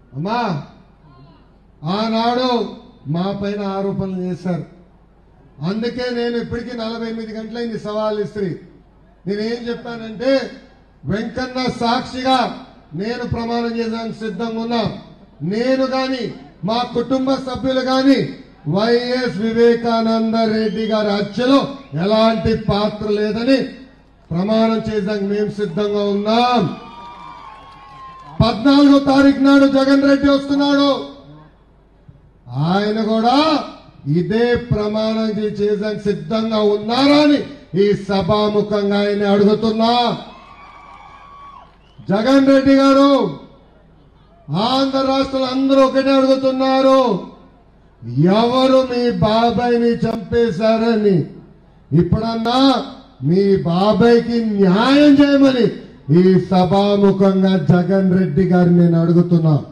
అమ్మా ఆనాడు మా పైన ఆరోపణలు చేశారు అందుకే నేను ఇప్పటికీ నలభై ఎనిమిది గంటలైంది సవాల్ ఇస్త్రీ నేనేం చెప్పానంటే వెంకన్న సాక్షిగా నేను ప్రమాణం చేయడానికి సిద్ధంగా ఉన్నా నేను గాని మా కుటుంబ సభ్యులు గాని వైఎస్ వివేకానంద రెడ్డి గారి హత్యలో ఎలాంటి పాత్ర లేదని ప్రమాణం చేయడానికి మేము సిద్ధంగా ఉన్నాం పద్నాలుగో తారీఖు నాడు జగన్ రెడ్డి వస్తున్నాడు ఆయన కూడా ఇదే ప్రమాణం చేయడానికి సిద్ధంగా ఉన్నారా అని ఈ సభాముఖంగా ఆయన అడుగుతున్నా జగన్ రెడ్డి గారు ఆంధ్ర రాష్ట్రంలో అందరూ ఒకటే అడుగుతున్నారు ఎవరు మీ బాబాయ్ని చంపేశారని ఇప్పుడన్నా మీ బాబాయ్కి న్యాయం చేయమని ఈ సభాముఖంగా జగన్ రెడ్డి గారిని నేను అడుగుతున్నా